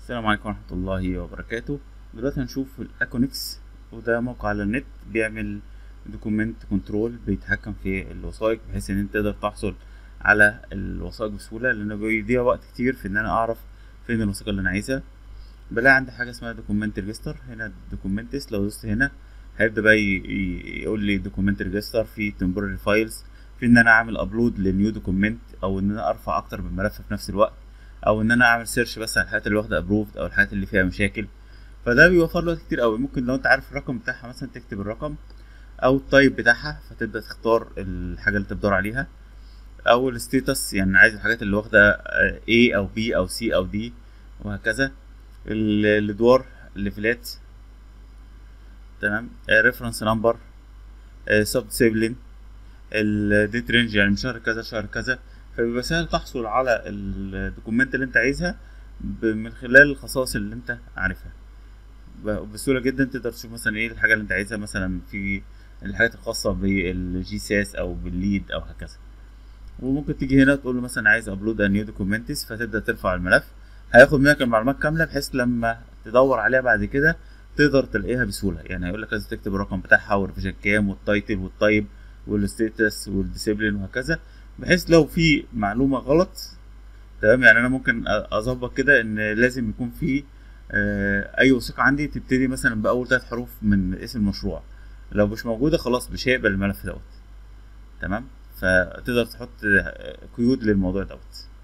السلام عليكم ورحمة الله وبركاته دلوقتي هنشوف الاكونكس وده موقع على النت بيعمل دوكومنت كنترول بيتحكم في الوثائق بحيث ان انت تقدر تحصل على الوثائق بسهولة لانه بيضيع وقت كتير في ان انا اعرف فين الوثيقة اللي انا عايزها بلاقي عندي حاجة اسمها دوكومنت ريجستر هنا دوكومنتس لو دوست هنا هيبدأ بقى ي- ي- يقول لي دوكومنت ريجستر في temporary فايلز في ان انا اعمل ابلود لنيو دوكومنت او ان انا ارفع اكتر من ملف في نفس الوقت او ان انا اعمل سيرش بس على الحاجات اللي واخده ابروفد او الحاجات اللي فيها مشاكل فده بيوفر له وقت كتير قوي ممكن لو انت عارف الرقم بتاعها مثلا تكتب الرقم او التايب بتاعها فتبدا تختار الحاجه اللي انت بتدور عليها او الستيتس يعني عايز الحاجات اللي واخده آه، A او B او C او D وهكذا ال- الادوار الليفلات تمام ريفرنس نمبر سب ديسيبلين الديت رينج يعني من شهر كذا شهر كذا فبيبقى سهل تحصل على الدوكومنت اللي انت عايزها ب- من خلال الخصائص اللي انت عارفها ب- بسهوله جدا تقدر تشوف مثلا ايه الحاجه اللي انت عايزها مثلا في الحاجات الخاصه بالجي ساس او بالليد او هكذا وممكن تيجي هنا تقول له مثلا عايز ابلود نيو دوكيومنتس فتبدا ترفع الملف هياخد منك المعلومات كامله بحيث لما تدور عليها بعد كده تقدر تلاقيها بسهوله يعني هيقول لك لازم تكتب الرقم بتاعها والريفيجن كام والتايتل والتايب والستيتس والديسيبلين وهكذا بحيث لو في معلومه غلط تمام يعني انا ممكن أ- اظبط كده ان لازم يكون في آه، اي وثيقه عندي تبتدي مثلا باول ثلاث حروف من اسم المشروع لو مش موجوده خلاص مش هيقبل الملف دوت تمام فتقدر تحط آه، قيود للموضوع دوت